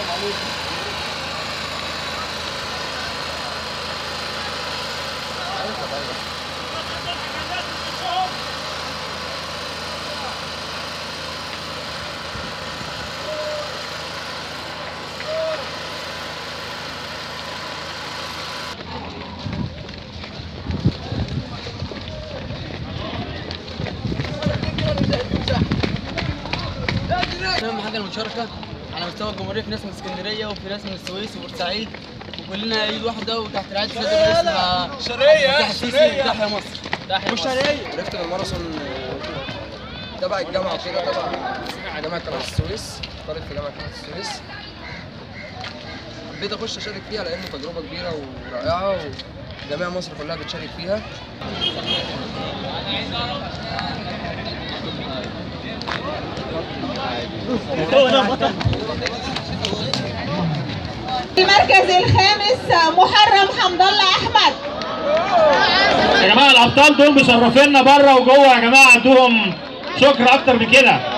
اهم حاجه المشاركه على مستوى الجمهوريه في ناس من اسكندريه وفي ناس من السويس وبورسعيد وكلنا ايد واحده وتحت رعايه السيد الرئيس شرقيه شرقيه تحيا مصر تحيا مصر عرفت ان الماراثون آه، تبع الجامعه وكده تبع جامعه قناه السويس طالب في جامعه قناه السويس حبيت اخش اشارك فيها لانه تجربه كبيره ورائعه وجميع مصر كلها بتشارك فيها المركز الخامس محرم حمد الله احمد يا جماعه الابطال دول مشرفينا بره وجوه يا جماعه عندهم شكر اكتر من كده